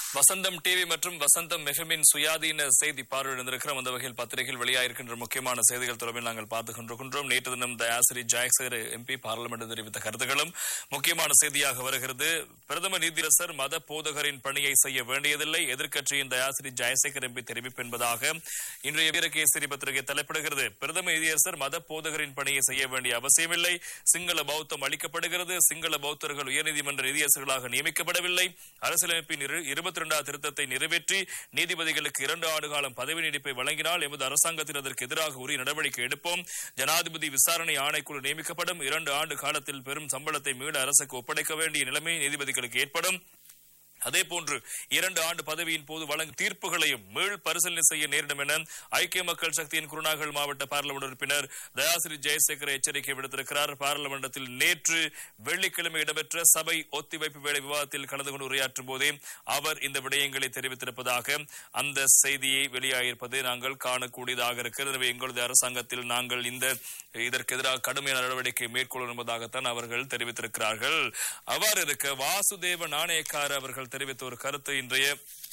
வசந்தம் TV மற்றும் வசந்தம் மெஹமின் சுயாதீன செய்தி பார்வையிட்டிருக்கிறோம் அந்த வகையில் பத்திரிகையில் வெளியாயிருக்கின்ற முக்கியமான செய்திகள் தொடர்பில் நாங்கள் பார்த்துக் கொண்டிருக்கின்றோம் நேற்று தினம் தயாசிரி ஜாக்சர் எம்பி பார்லிமெண்ட் தெரிவித்த கருத்துக்களும் முக்கியமான செய்தியாக வருகிறது பிரதம நீதிரசர் மத போதகரின் பணியை செய்ய வேண்டியதில்லை எதிர்க்கட்சியின் தயாசிரி ஜெயசேகர் எம்பி தெரிவிப்பு என்பதாக இன்றைய வீரகேசரி பத்திரிகை தலைப்பிடுகிறது பிரதம நீதியரசர் மத போதகரின் பணியை செய்ய வேண்டிய அவசியமில்லை சிங்கள பௌத்தம் அளிக்கப்படுகிறது சிங்கள பௌத்தர்கள் உயர்நீதிமன்ற நீதியரசர்களாக நியமிக்கப்படவில்லை அரசியலமைப்பின் இருபத்தி இரண்டாம் திருத்தத்தை நிறைவேற்றி நீதிபதிகளுக்கு இரண்டு ஆண்டு காலம் பதவி நீடிப்பை வழங்கினால் எமது அரசாங்கத்தில் அதற்கு எதிராக உரிய நடவடிக்கை எடுப்போம் ஜனாதிபதி விசாரணை ஆணைக்குழு நியமிக்கப்படும் இரண்டு ஆண்டு காலத்தில் பெரும் சம்பளத்தை மீள அரசுக்கு ஒப்படைக்க வேண்டிய நிலைமை நீதிபதிகளுக்கு ஏற்படும் அதே போன்று இரண்டு ஆண்டு பதவியின் போது வழங்கும் தீர்ப்புகளையும் மீள் பரிசீலனை செய்ய நேரிடும் என ஐக்கிய மக்கள் சக்தியின் குருநாகல் மாவட்ட பாராளுமன்ற உறுப்பினர் தயாசிரி ஜெயசேகர் எச்சரிக்கை விடுத்திருக்கிறார் பாராளுமன்றத்தில் நேற்று வெள்ளிக்கிழமை இடம்பெற்ற சபை ஒத்திவைப்பு வேலை விவாதத்தில் கலந்து கொண்டு உரையாற்றும் போதே அவர் இந்த விடயங்களை தெரிவித்திருப்பதாக அந்த செய்தியை வெளியாகியிருப்பது நாங்கள் காணக்கூடியதாக இருக்கிறது எனவே எங்களது அரசாங்கத்தில் நாங்கள் இந்த இதற்கு எதிராக கடுமையான நடவடிக்கை மேற்கொள்ளும் என்பதாகத்தான் அவர்கள் தெரிவித்திருக்கிறார்கள் அவ்வாறு இருக்க வாசுதேவ நாணயக்கார அவர்கள் தெரிவித்த ஒரு கருத்து இன்றைய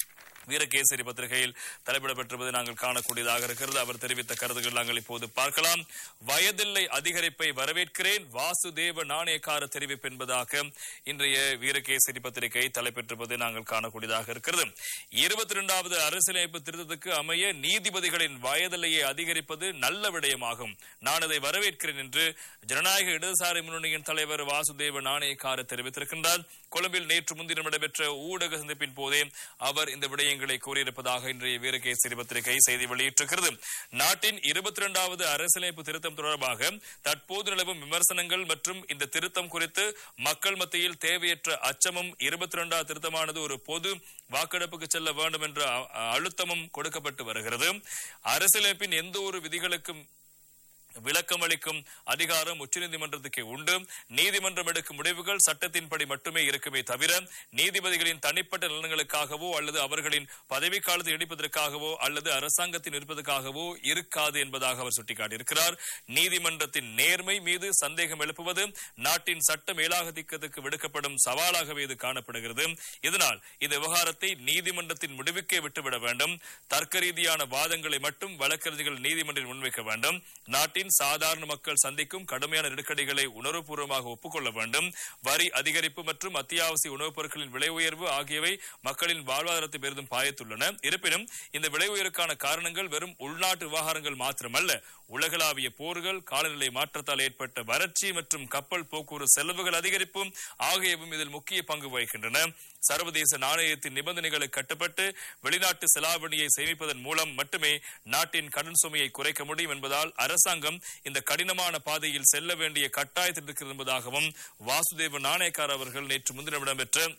வீரகேசரி பத்திரிகையில் தலைப்பிடப்பட்டிருப்பதை நாங்கள் காணக்கூடியதாக இருக்கிறது அவர் தெரிவித்த கருத்துக்கள் நாங்கள் இப்போது பார்க்கலாம் வயதில்லை அதிகரிப்பை வரவேற்கிறேன் வாசுதேவ நாணயக்கார தெரிவிப்பு என்பதாக இன்றைய வீரகேசரி பத்திரிகை தலைப்பெற்றிருப்பதை நாங்கள் காணக்கூடியதாக இருக்கிறது இருபத்தி இரண்டாவது அரசியலமைப்பு திருத்தத்துக்கு அமைய நீதிபதிகளின் வயதில்லையை அதிகரிப்பது நல்ல விடயமாகும் நான் அதை வரவேற்கிறேன் என்று ஜனநாயக இடதுசாரி முன்னணியின் தலைவர் வாசுதேவ நாணயக்கார தெரிவித்திருக்கின்றார் கொழும்பில் நேற்று முன்தினம் நடைபெற்ற ஊடக சந்திப்பின் போதே அவர் இந்த விடயங்களை கூறியிருப்பதாக இன்றைய வீரகேசரி பத்திரிகை செய்தி வெளியிட்டிருக்கிறது நாட்டின் இருபத்தி இரண்டாவது அரசியலமைப்பு திருத்தம் தொடர்பாக தற்போது நிலவும் விமர்சனங்கள் மற்றும் இந்த திருத்தம் குறித்து மக்கள் மத்தியில் தேவையற்ற அச்சமும் இருபத்தி இரண்டாவது திருத்தமானது ஒரு பொது வாக்கெடுப்புக்கு செல்ல வேண்டும் என்ற அழுத்தமும் கொடுக்கப்பட்டு வருகிறது அரசியலமைப்பின் எந்த ஒரு விதிகளுக்கும் விளக்கம் அளிக்கும் அதிகாரம் உச்சநீதிமன்றத்துக்கு உண்டு நீதிமன்றம் எடுக்கும் முடிவுகள் சட்டத்தின்படி மட்டுமே இருக்குமே தவிர நீதிபதிகளின் தனிப்பட்ட நலன்களுக்காகவோ அல்லது அவர்களின் பதவி காலத்தை நீடிப்பதற்காகவோ அல்லது அரசாங்கத்தின் இருப்பதற்காகவோ இருக்காது என்பதாக அவர் சுட்டிக்காட்டியிருக்கிறார் நீதிமன்றத்தின் நேர்மை மீது சந்தேகம் எழுப்புவது நாட்டின் சட்ட மேலாதிக்கத்துக்கு விடுக்கப்படும் சவாலாகவே இது காணப்படுகிறது இதனால் இந்த விவகாரத்தை நீதிமன்றத்தின் முடிவுக்கே விட்டுவிட வேண்டும் தர்க்க ரீதியான வாதங்களை மட்டும் வழக்கறிஞர்கள் நீதிமன்றில் முன்வைக்க வேண்டும் நாட்டின் சாதாரண மக்கள் சந்திக்கும் கடுமையான நெருக்கடிகளை உணர்வுபூர்வமாக ஒப்புக்கொள்ள வேண்டும் வரி அதிகரிப்பு மற்றும் அத்தியாவசிய உணவுப் பொருட்களின் விலை உயர்வு ஆகியவை மக்களின் வாழ்வாதாரத்தை பெரிதும் பாயத்துள்ளன இருப்பினும் இந்த விலை உயர்வுக்கான காரணங்கள் வெறும் உள்நாட்டு விவகாரங்கள் மாத்திரமல்ல உலகளாவிய போர்கள் காலநிலை மாற்றத்தால் ஏற்பட்ட வறட்சி மற்றும் கப்பல் போக்குவரத்து செலவுகள் அதிகரிப்பு ஆகியவும் இதில் முக்கிய பங்கு வகிக்கின்றன சர்வதேச நாணயத்தின் நிபந்தனைகளை கட்டுப்பட்டு வெளிநாட்டு செலாவணியை சேமிப்பதன் மூலம் மட்டுமே நாட்டின் கடன் சுமையை குறைக்க முடியும் என்பதால் அரசாங்கம் இந்த கடினமான பாதையில் செல்ல வேண்டிய கட்டாயத்தில் இருக்கிறது என்பதாகவும் வாசுதேவ நாணயக்கார் அவர்கள் நேற்று முன்தினம் இடம்பெற்ற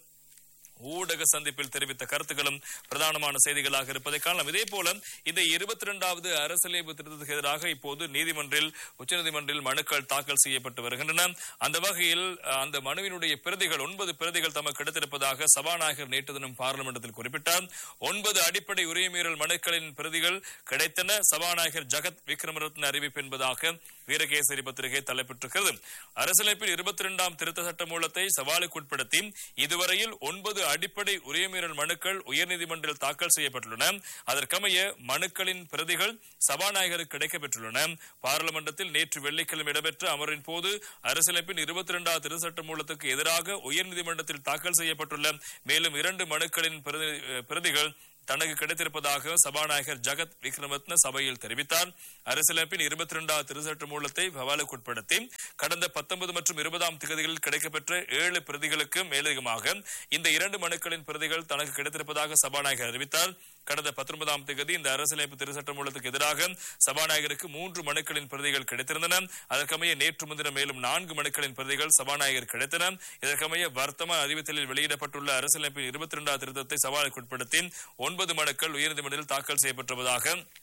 ஊடக சந்திப்பில் தெரிவித்த கருத்துக்களும் பிரதானமான செய்திகளாக இருப்பதை காணலாம் இதே போல இந்த இருபத்தி இரண்டாவது அரசியலமைப்பு திருத்தத்துக்கு எதிராக இப்போது நீதிமன்றில் உச்சநீதிமன்றில் மனுக்கள் தாக்கல் செய்யப்பட்டு வருகின்றன அந்த வகையில் அந்த மனுவினுடைய பிரதிகள் ஒன்பது பிரதிகள் தமக்கு கிடைத்திருப்பதாக சபாநாயகர் நேற்று தினம் பார்லிமெண்டத்தில் குறிப்பிட்டார் ஒன்பது அடிப்படை உரிமையீரல் மனுக்களின் பிரதிகள் கிடைத்தன சபாநாயகர் ஜகத் விக்ரமரத்ன அறிவிப்பு என்பதாக வீரகேசரி பத்திரிகை தலைப்பெற்றிருக்கிறது அரசியலமைப்பில் இருபத்தி இரண்டாம் திருத்த சட்ட மூலத்தை சவாலுக்குட்படுத்தி இதுவரையில் ஒன்பது அடிப்படை உரிமையீரல் மனுக்கள் உயர்நீதிமன்றில் தாக்கல் செய்யப்பட்டுள்ளன அதற்கமைய மனுக்களின் பிரதிகள் சபாநாயகருக்கு கிடைக்கப்பெற்றுள்ளன பாராளுமன்றத்தில் நேற்று வெள்ளிக்கிழமை இடம்பெற்ற அமரின் போது அரசியலமைப்பின் இருபத்தி இரண்டாவது திருச்சட்ட மூலத்துக்கு எதிராக உயர்நீதிமன்றத்தில் தாக்கல் செய்யப்பட்டுள்ள மேலும் இரண்டு மனுக்களின் பிரதிகள் தனக்கு கிடைத்திருப்பதாக சபாநாயகர் ஜகத் விக்ரமத்ன சபையில் தெரிவித்தார் அரசியலமைப்பின் இருபத்தி இரண்டாவது திருச்சட்ட மூலத்தை சவாலுக்குட்படுத்தி கடந்த பத்தொன்பது மற்றும் இருபதாம் திகதிகளில் கிடைக்கப்பெற்ற ஏழு பிரதிகளுக்கு மேலதிகமாக இந்த இரண்டு மனுக்களின் பிரதிகள் தனக்கு கிடைத்திருப்பதாக சபாநாயகர் அறிவித்தார் கடந்த பத்தொன்பதாம் தேதி இந்த அரசியலமைப்பு திருச்சட்ட மூலத்துக்கு எதிராக சபாநாயகருக்கு மூன்று மனுக்களின் பிரதிகள் கிடைத்திருந்தன அதற்கமைய நேற்று முன்தினம் மேலும் நான்கு மனுக்களின் பிரதிகள் சபாநாயகர் கிடைத்தன இதற்கமைய வர்த்தமான அறிவித்தலில் வெளியிடப்பட்டுள்ள அரசியலமைப்பின் இருபத்தி இரண்டாவது திருத்தத்தை சவாலுக்குட்படுத்தி ஒன்பது மனுக்கள் உயர்நீதிமன்றத்தில் தாக்கல் செய்யப்பட்டுள்ளதாக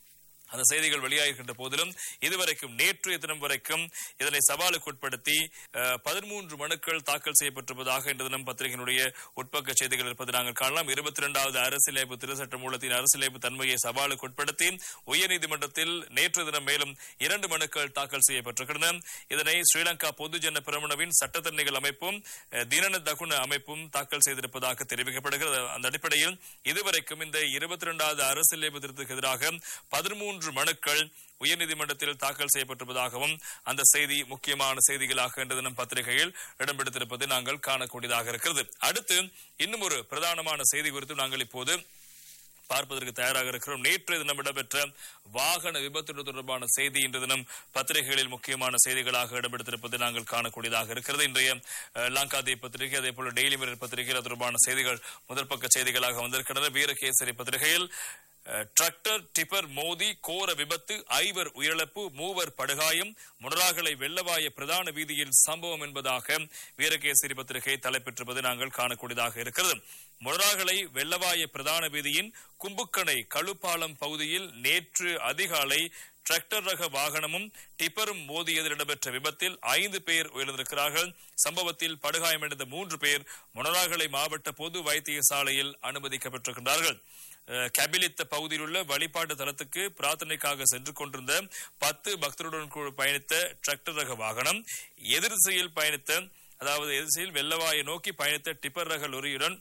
அந்த செய்திகள் வெளியாகின்ற போதிலும் இதுவரைக்கும் நேற்றைய தினம் வரைக்கும் இதனை சவாலுக்கு உட்படுத்தி பதிமூன்று மனுக்கள் தாக்கல் செய்யப்பட்டிருப்பதாக இந்த தினம் பத்திரிகையினுடைய உட்பக்க செய்திகள் இருப்பதை நாங்கள் காணலாம் இருபத்தி இரண்டாவது அரசியலமைப்பு திருச்சட்ட மூலத்தின் அரசியலமைப்பு தன்மையை சவாலுக்கு உட்படுத்தி உயர்நீதிமன்றத்தில் நேற்று தினம் மேலும் இரண்டு மனுக்கள் தாக்கல் செய்யப்பட்டிருக்கின்றன இதனை ஸ்ரீலங்கா பொதுஜன பிரமணவின் சட்டத்தரணிகள் அமைப்பும் அஹ், தினன தகுன அமைப்பும் தாக்கல் செய்திருப்பதாக தெரிவிக்கப்படுகிறது அந்த அடிப்படையில் இதுவரைக்கும் இந்த இருபத்தி இரண்டாவது அரசியலமைப்பு திருத்தத்துக்கு எதிராக பதிமூன்று மனுக்கள் உயர்நீதிமன்றத்தில் தாக்கல் செய்யப்பட்டிருப்பதாகவும் அந்த செய்தி முக்கியமான செய்திகளாக இன்று தினம் பத்திரிகையில் இடம்பெடுத்திருப்பதை நாங்கள் காணக்கூடியதாக இருக்கிறது அடுத்து இன்னும் ஒரு பிரதானமான செய்தி குறித்து நாங்கள் இப்போது பார்ப்பதற்கு தயாராக இருக்கிறோம் நேற்று தினம் இடம்பெற்ற வாகன விபத்து தொடர்பான செய்தி இன்று தினம் பத்திரிகைகளில் முக்கியமான செய்திகளாக இடம்பெடுத்திருப்பதை நாங்கள் காணக்கூடியதாக இருக்கிறது இன்றைய அஹ், லங்காதீப் பத்திரிகை அதே போல டெய்லி மிரர் பத்திரிகையில் அது தொடர்பான செய்திகள் முதல் பக்க செய்திகளாக வந்திருக்கின்றன வீரகேசரி பத்திரிகையில் அஹ், டிராக்டர் டிப்பர் மோதி கோர விபத்து ஐவர் உயிரிழப்பு மூவர் படுகாயம் முனராகலை வெள்ளவாய பிரதான வீதியில் சம்பவம் என்பதாக வீரகேசரி பத்திரிகை தலைப்பெற்றிருப்பதை நாங்கள் காணக்கூடியதாக இருக்கிறது முனராகலை வெள்ளவாய பிரதான வீதியின் கும்புக்கணை கழுப்பாலம் பகுதியில் நேற்று அதிகாலை டிராக்டர் ரக வாகனமும் டிப்பரும் மோதியதில் இடம்பெற்ற விபத்தில் ஐந்து பேர் உயிரிழந்திருக்கிறார்கள் சம்பவத்தில் படுகாயமடைந்த மூன்று பேர் முனராகலை மாவட்ட பொது வைத்தியசாலையில் அனுமதிக்கப்பட்டிருக்கின்றார்கள் அஹ், கபிலித்த பகுதியில் உள்ள வழிபாட்டு தலத்துக்கு பிரார்த்தனைக்காக சென்று கொண்டிருந்த பத்து பக்தருடன் கு- பயணித்த டிராக்டர் ரக வாகனம் எதிர் திசையில் பயணித்த அதாவது எதிர் திசையில் வெள்ளவாயை நோக்கி பயணித்த டிப்பர் ரக லொரியுடன்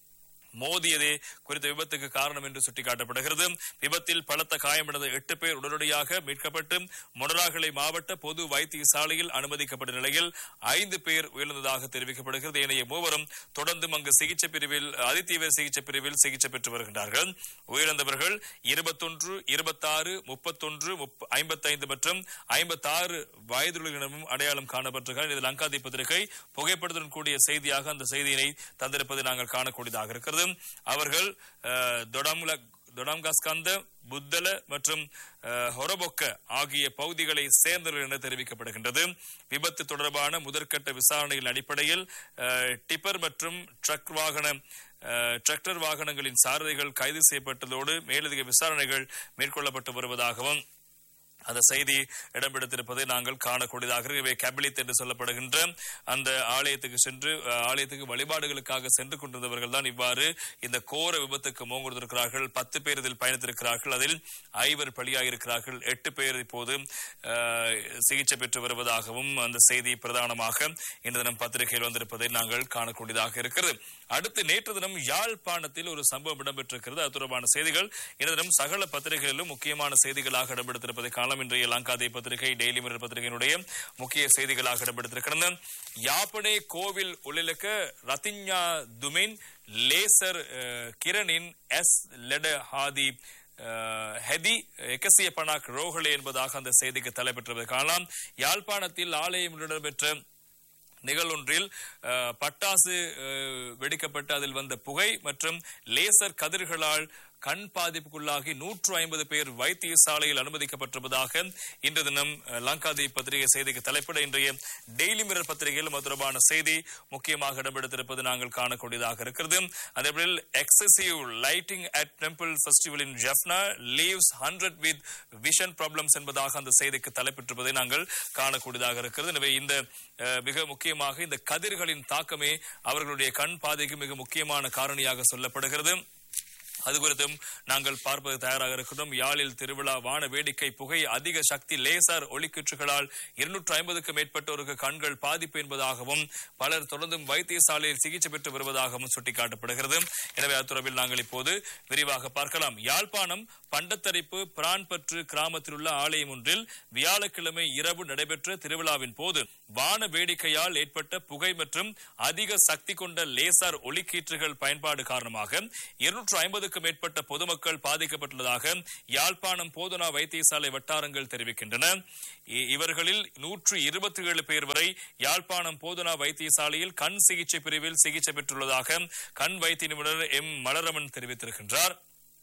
மோதியதே குறித்த விபத்துக்கு காரணம் என்று சுட்டிக்காட்டப்படுகிறது விபத்தில் பலத்த காயமடைந்த எட்டு பேர் உடனடியாக மீட்கப்பட்டு மொனராகலை மாவட்ட பொது வைத்தியசாலையில் அனுமதிக்கப்பட்ட நிலையில் ஐந்து பேர் உயிரிழந்ததாக தெரிவிக்கப்படுகிறது ஏனைய மூவரும் தொடர்ந்தும் அங்கு சிகிச்சை பிரிவில் அதிதீவிர சிகிச்சை பிரிவில் சிகிச்சை பெற்று வருகின்றார்கள் உயிரிழந்தவர்கள் இருபத்தொன்று இருபத்தாறு முப்பத்தொன்று ஐம்பத்தைந்து மற்றும் ஐம்பத்தாறு வயதுள்ளவர்களிடமும் அடையாளம் காணப்பட்டிருக்கிறார் இது லங்காதி பத்திரிகை புகைப்படத்துடன் கூடிய செய்தியாக அந்த செய்தியினை தந்திருப்பதை நாங்கள் காணக்கூடியதாக இருக்கிறது அவர்கள் அஹ், தொடமுல தொடம்காஸ்கந்த புத்தல மற்றும் அஹ், ஹொரபொக்க ஆகிய பகுதிகளை சேர்ந்தவர்கள் என தெரிவிக்கப்படுகின்றது விபத்து தொடர்பான முதற்கட்ட விசாரணையின் அடிப்படையில் அஹ், டிப்பர் மற்றும் ட்ரக் வாகன அஹ், டிராக்டர் வாகனங்களின் சாரதிகள் கைது செய்யப்பட்டதோடு மேலதிக விசாரணைகள் மேற்கொள்ளப்பட்டு வருவதாகவும் அந்த செய்தி இடம்பெடுத்திருப்பதை நாங்கள் காணக்கூடியதாக இவை கேபிலித் என்று சொல்லப்படுகின்ற அந்த ஆலயத்துக்கு சென்று அஹ், ஆலயத்துக்கு வழிபாடுகளுக்காக சென்று கொண்டிருந்தவர்கள் தான் இவ்வாறு இந்த கோர விபத்துக்கு மோங்கொடுத்திருக்கிறார்கள் பத்து பேர் இதில் பயணித்திருக்கிறார்கள் அதில் ஐவர் பலியாயிருக்கிறார்கள் எட்டு பேர் இப்போது அஹ், சிகிச்சை பெற்று வருவதாகவும் அந்த செய்தி பிரதானமாக இன்று தினம் பத்திரிகையில் வந்திருப்பதை நாங்கள் காணக்கூடியதாக இருக்கிறது அடுத்து நேற்று தினம் யாழ்ப்பாணத்தில் ஒரு சம்பவம் இடம்பெற்றிருக்கிறது அது தொடர்பான செய்திகள் இன்று தினம் சகல பத்திரிகைகளிலும் முக்கியமான செய்திகளாக இடம்பெடுத்திருப்பதை காணலாம் இன்றைய லங்காதே பத்திரிகை டெய்லி மிரர் பத்திரிகையினுடைய முக்கிய செய்திகளாக இடம்பெடுத்திருக்கின்றன யாப்பனே கோவில் உள்ளிலக்க ரத்தின்யா துமின் லேசர் அஹ், கிரணின் எஸ் லெட ஹாதி அஹ், ஹெதி எக்கசிய பனாக் ரோஹலே என்பதாக அந்த செய்திக்கு தலைப்பெற்றதை காணலாம் யாழ்ப்பாணத்தில் ஆலயம் இடம்பெற்ற நிகழ்வொன்றில் அஹ், பட்டாசு அஹ், வெடிக்கப்பட்டு அதில் வந்த புகை மற்றும் லேசர் கதிர்களால் கண் பாதிப்புக்குள்ளாகி நூற்று ஐம்பது பேர் வைத்தியசாலையில் அனுமதிக்கப்பட்டிருப்பதாக இன்று தினம் அஹ், லங்காதி பத்திரிகை செய்திக்கு தலைப்பிட இன்றைய டெய்லி மிரர் பத்திரிகையிலும் அது தொடர்பான செய்தி முக்கியமாக இடம்பெடுத்திருப்பது நாங்கள் காணக்கூடியதாக இருக்கிறது அதேபோல் excessive lighting at temple festival in Jaffna leaves hundred with vision problems என்பதாக அந்த செய்திக்கு தலைப்பெற்றிருப்பதை நாங்கள் காணக்கூடியதாக இருக்கிறது எனவே இந்த அஹ், மிக முக்கியமாக இந்த கதிர்களின் தாக்கமே அவர்களுடைய கண் பாதைக்கு மிக முக்கியமான காரணியாக சொல்லப்படுகிறது அது குறித்தும் நாங்கள் பார்ப்பது தயாராக இருக்கிறோம் யாழில் திருவிழா வான வேடிக்கை புகை அதிக சக்தி லேசர் ஒளிக்குற்றுகளால் இருநூற்று ஐம்பதுக்கும் மேற்பட்டோருக்கு கண்கள் பாதிப்பு என்பதாகவும் பலர் தொடர்ந்தும் வைத்தியசாலையில் சிகிச்சை பெற்று வருவதாகவும் சுட்டிக்காட்டப்படுகிறது எனவே அத்துறவில் நாங்கள் இப்போது விரிவாக பார்க்கலாம் யாழ்ப்பாணம் பண்டத்தரிப்பு பிரான்பற்று கிராமத்தில் உள்ள ஆலயம் ஒன்றில் வியாழக்கிழமை இரவு நடைபெற்ற திருவிழாவின் போது வான வேடிக்கையால் ஏற்பட்ட புகை மற்றும் அதிக சக்தி கொண்ட லேசர் ஒளிக்கீற்றுகள் பயன்பாடு காரணமாக இருநூற்று ஐம்பதுக்கும் மேற்பட்ட பொதுமக்கள் பாதிக்கப்பட்டுள்ளதாக யாழ்ப்பாணம் போதனா வைத்தியசாலை வட்டாரங்கள் தெரிவிக்கின்றன இ- இவர்களில் நூற்று இருபத்தி ஏழு பேர் வரை யாழ்ப்பாணம் போதனா வைத்தியசாலையில் கண் சிகிச்சை பிரிவில் சிகிச்சை பெற்றுள்ளதாக கண் வைத்திய நிபுணர் எம் மலரமன் தெரிவித்திருக்கின்றார்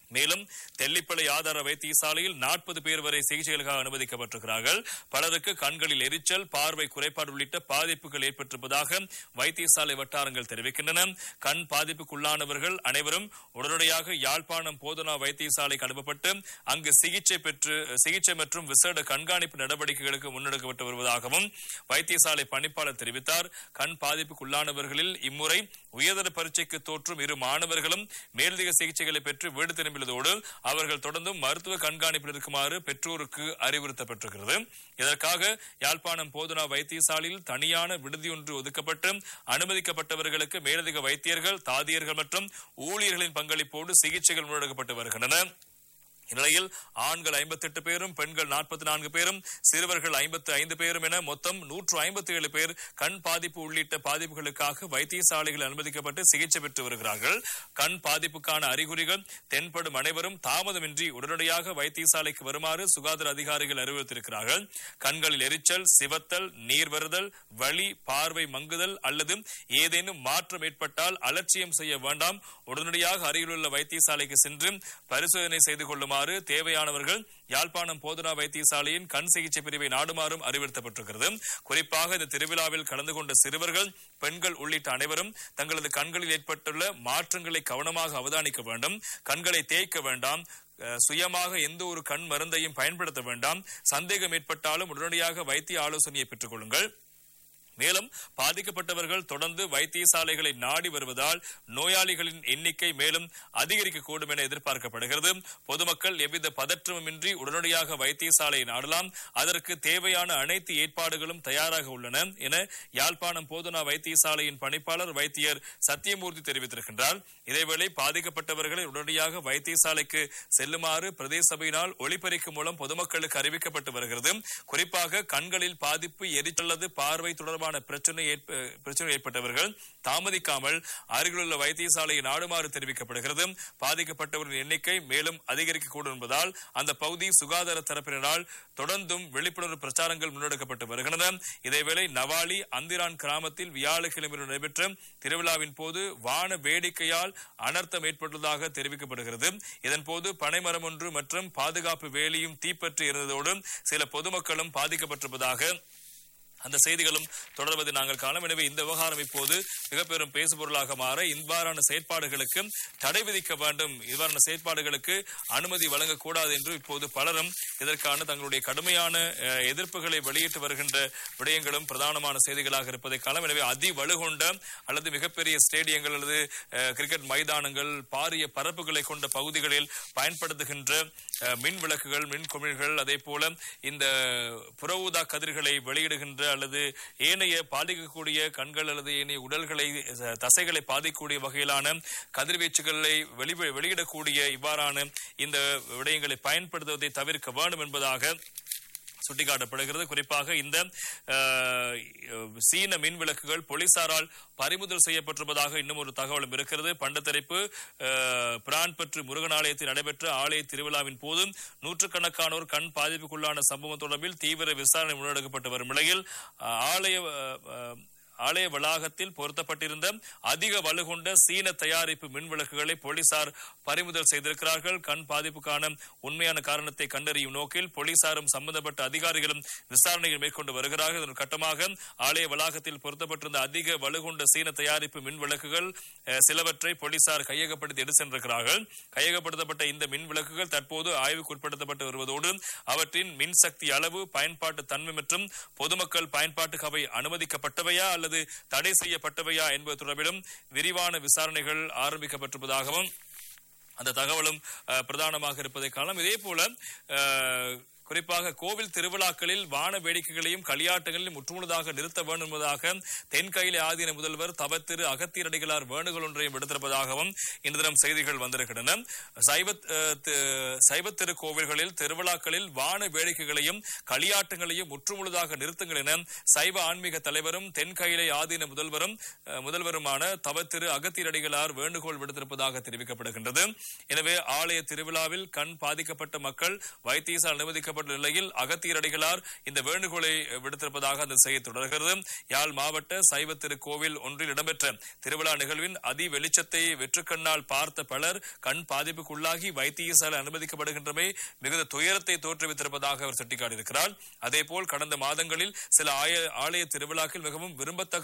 மேலும் தெல்லிப்பளை ஆதார வைத்தியசாலையில் நாற்பது பேர் வரை சிகிச்சைகளுக்காக அனுமதிக்கப்பட்டிருக்கிறார்கள் பலருக்கு கண்களில் எரிச்சல் பார்வை குறைபாடு உள்ளிட்ட பாதிப்புகள் ஏற்பட்டிருப்பதாக வைத்தியசாலை வட்டாரங்கள் தெரிவிக்கின்றன கண் பாதிப்புக்குள்ளானவர்கள் அனைவரும் உடனடியாக யாழ்ப்பாணம் போதனா வைத்தியசாலைக்கு அனுப்பப்பட்டு அங்கு சிகிச்சை பெற்று சிகிச்சை மற்றும் விசேட கண்காணிப்பு நடவடிக்கைகளுக்கு முன்னெடுக்கப்பட்டு வருவதாகவும் வைத்தியசாலை பணிப்பாளர் தெரிவித்தார் கண் பாதிப்புக்குள்ளானவர்களில் இம்முறை உயர்தர பரீட்சைக்கு தோற்றும் இரு மாணவர்களும் மேலதிக சிகிச்சைகளை பெற்று வீடு திரும்பியதோடு அவர்கள் தொடர்ந்தும் மருத்துவ கண்காணிப்பில் இருக்குமாறு பெற்றோருக்கு அறிவுறுத்தப்பட்டிருக்கிறது இதற்காக யாழ்ப்பாணம் போதனா வைத்தியசாலையில் தனியான விடுதியொன்று ஒதுக்கப்பட்டு அனுமதிக்கப்பட்டவர்களுக்கு மேலதிக வைத்தியர்கள் தாதியர்கள் மற்றும் ஊழியர்களின் பங்களிப்போடு சிகிச்சைகள் முன்னெடுக்கப்பட்டு வருகின்றன இந்நிலையில் ஆண்கள் ஐம்பத்தெட்டு பேரும் பெண்கள் நாற்பத்தி நான்கு பேரும் சிறுவர்கள் ஐம்பத்து ஐந்து பேரும் என மொத்தம் நூற்று ஐம்பத்தி ஏழு பேர் கண் பாதிப்பு உள்ளிட்ட பாதிப்புகளுக்காக வைத்தியசாலைகளில் அனுமதிக்கப்பட்டு சிகிச்சை பெற்று வருகிறார்கள் கண் பாதிப்புக்கான அறிகுறிகள் தென்படும் அனைவரும் தாமதமின்றி உடனடியாக வைத்தியசாலைக்கு வருமாறு சுகாதார அதிகாரிகள் அறிவுறுத்தியிருக்கிறார்கள் கண்களில் எரிச்சல் சிவத்தல் நீர் வருதல் வலி பார்வை மங்குதல் அல்லது ஏதேனும் மாற்றம் ஏற்பட்டால் அலட்சியம் செய்ய வேண்டாம் உடனடியாக அருகிலுள்ள வைத்தியசாலைக்கு சென்று பரிசோதனை செய்து கொள்ளுமாறு தேவையானவர்கள் யாழ்ப்பாணம் போதனா வைத்தியசாலையின் கண் சிகிச்சை பிரிவை நாடுமாறும் அறிவுறுத்தப்பட்டிருக்கிறது குறிப்பாக இந்த திருவிழாவில் கலந்து கொண்ட சிறுவர்கள் பெண்கள் உள்ளிட்ட அனைவரும் தங்களது கண்களில் ஏற்பட்டுள்ள மாற்றங்களை கவனமாக அவதானிக்க வேண்டும் கண்களை தேய்க்க வேண்டாம் அஹ், சுயமாக எந்த ஒரு கண் மருந்தையும் பயன்படுத்த வேண்டாம் சந்தேகம் ஏற்பட்டாலும் உடனடியாக வைத்திய ஆலோசனையை பெற்றுக் கொள்ளுங்கள் மேலும் பாதிக்கப்பட்டவர்கள் தொடர்ந்து வைத்தியசாலைகளை நாடி வருவதால் நோயாளிகளின் எண்ணிக்கை மேலும் அதிகரிக்கக்கூடும் என எதிர்பார்க்கப்படுகிறது பொதுமக்கள் எவ்வித பதற்றமுமின்றி உடனடியாக வைத்தியசாலையை நாடலாம் அதற்கு தேவையான அனைத்து ஏற்பாடுகளும் தயாராக உள்ளன என யாழ்ப்பாணம் போதனா வைத்தியசாலையின் பணிப்பாளர் வைத்தியர் சத்தியமூர்த்தி தெரிவித்திருக்கின்றார் இதேவேளை பாதிக்கப்பட்டவர்களை உடனடியாக வைத்தியசாலைக்கு செல்லுமாறு பிரதேச சபையினால் ஒளிபெருக்கி மூலம் பொதுமக்களுக்கு அறிவிக்கப்பட்டு வருகிறது குறிப்பாக கண்களில் பாதிப்பு எரிச்சல்லது பார்வை தொடர்பான பிரச்சனை ஏற்ப- பிரச்சனை ஏற்பட்டவர்கள் தாமதிக்காமல் அருகிலுள்ள வைத்தியசாலையை நாடுமாறு தெரிவிக்கப்படுகிறது பாதிக்கப்பட்டவர்களின் எண்ணிக்கை மேலும் அதிகரிக்கக்கூடும் என்பதால் அந்த பகுதி சுகாதார தரப்பினரால் தொடர்ந்தும் விழிப்புணர்வு பிரச்சாரங்கள் முன்னெடுக்கப்பட்டு வருகின்றன இதேவேளை நவாலி அந்திரான் கிராமத்தில் வியாழக்கிழமை நடைபெற்ற திருவிழாவின் போது வான வேடிக்கையால் அனர்த்தம் ஏற்பட்டுள்ளதாக தெரிவிக்கப்படுகிறது இதன்போது பனைமரம் ஒன்று மற்றும் பாதுகாப்பு வேலியும் தீப்பற்றி இருந்ததோடு சில பொதுமக்களும் பாதிக்கப்பட்டிருப்பதாக அந்த செய்திகளும் தொடர்வதை நாங்கள் காணோம் எனவே இந்த விவகாரம் இப்போது மிக பெரும் பேசுபொருளாக மாற இவ்வாறான செயற்பாடுகளுக்கு தடை விதிக்க வேண்டும் இவ்வாறான செயற்பாடுகளுக்கு அனுமதி வழங்கக்கூடாது என்று இப்போது பலரும் இதற்கான தங்களுடைய கடுமையான அஹ், எதிர்ப்புகளை வெளியிட்டு வருகின்ற விடயங்களும் பிரதானமான செய்திகளாக இருப்பதை காலம் எனவே அதி வலுகொண்ட அல்லது மிகப்பெரிய ஸ்டேடியங்கள் அல்லது அஹ், கிரிக்கெட் மைதானங்கள் பாரிய பரப்புகளை கொண்ட பகுதிகளில் பயன்படுத்துகின்ற அஹ், மின் விளக்குகள் மின் குமிழ்கள் அதே போல இந்த புற ஊதா கதிர்களை வெளியிடுகின்ற அல்லது ஏனைய பாதிக்கக்கூடிய கண்கள் அல்லது ஏனைய உடல்களை அஹ், தசைகளை பாதிக்கக்கூடிய வகையிலான கதிர்வீச்சுகளை வெளி வெளியிடக்கூடிய இவ்வாறான இந்த விடயங்களை பயன்படுத்துவதை தவிர்க்க வேண்டும் என்பதாக சுட்டிக்காட்டப்படுகிறது குறிப்பாக இந்த அஹ், சீன மின் விளக்குகள் போலீசாரால் பறிமுதல் செய்யப்பட்டிருப்பதாக இன்னும் ஒரு தகவலும் இருக்கிறது பண்டத்தரிப்பு அஹ், பிரான்பற்று முருகன் ஆலயத்தில் நடைபெற்ற ஆலய திருவிழாவின் போது நூற்றுக்கணக்கானோர் கண் பாதிப்புக்குள்ளான சம்பவம் தொடர்பில் தீவிர விசாரணை முன்னெடுக்கப்பட்டு வரும் நிலையில் அஹ், ஆலய அஹ், அஹ், ஆலய வளாகத்தில் பொருத்தப்பட்டிருந்த அதிக வலுகொண்ட சீன தயாரிப்பு மின் விளக்குகளை போலீசார் பறிமுதல் செய்திருக்கிறார்கள் கண் பாதிப்புக்கான உண்மையான காரணத்தை கண்டறியும் நோக்கில் போலீசாரும் சம்பந்தப்பட்ட அதிகாரிகளும் விசாரணைகள் மேற்கொண்டு வருகிறார்கள் இதன் கட்டமாக ஆலய வளாகத்தில் பொருத்தப்பட்டிருந்த அதிக வலுகொண்ட சீன தயாரிப்பு மின் விளக்குகள் அஹ், சிலவற்றை போலீசார் கையகப்படுத்தி எடுத்து சென்றிருக்கிறார்கள் கையகப்படுத்தப்பட்ட இந்த மின் விளக்குகள் தற்போது ஆய்வுக்கு உட்படுத்தப்பட்டு வருவதோடு அவற்றின் மின்சக்தி அளவு பயன்பாட்டு தன்மை மற்றும் பொதுமக்கள் பயன்பாட்டுக்கு அவை அனுமதிக்கப்பட்டவையா அல்லது தடை செய்யப்பட்டவையா என்பது தொடர்பிலும் விரிவான விசாரணைகள் ஆரம்பிக்கப்பட்டிருப்பதாகவும் அந்த தகவலும் அஹ், பிரதானமாக இருப்பதை காணலாம் இதே போல அஹ், குறிப்பாக கோவில் திருவிழாக்களில் வான வேடிக்கைகளையும் களியாட்டங்களையும் முற்றுமுழுதாக நிறுத்த வேண்டும் என்பதாக தென்கையிலே ஆதீன முதல்வர் தவத்திரு அகத்தியரடிகளார் வேண்டுகோள் ஒன்றையும் விடுத்திருப்பதாகவும் இன்று தினம் செய்திகள் வந்திருக்கின்றன சைவ அஹ், தி- சைவ திருக்கோவில்களில் திருவிழாக்களில் வான வேடிக்கைகளையும் களியாட்டங்களையும் முற்றுமுழுதாக நிறுத்துங்கள் என சைவ ஆன்மீக தலைவரும் தென்கையிலே ஆதீன முதல்வரும் அஹ், முதல்வருமான தவத்திரு அகத்தியரடிகளார் வேண்டுகோள் விடுத்திருப்பதாக தெரிவிக்கப்படுகின்றது எனவே ஆலய திருவிழாவில் கண் பாதிக்கப்பட்ட மக்கள் வைத்தியசால் அனுமதிக்கப்பட்ட பாதிக்கப்பட்ட நிலையில் அகத்தியரடிகளார் இந்த வேண்டுகோளை விடுத்திருப்பதாக அந்த செய்தி தொடர்கிறது யாழ் மாவட்ட சைவ திருக்கோவில் ஒன்றில் இடம்பெற்ற திருவிழா நிகழ்வின் அதி வெளிச்சத்தை வெற்றுக்கண்ணால் பார்த்த பலர் கண் பாதிப்புக்குள்ளாகி வைத்தியசாலை அனுமதிக்கப்படுகின்றமை மிகுந்த துயரத்தை தோற்றுவித்திருப்பதாக அவர் சுட்டிக்காட்டியிருக்கிறார் அதேபோல் கடந்த மாதங்களில் சில ஆய- ஆலய திருவிழாக்கள் மிகவும் விரும்பத்தக்க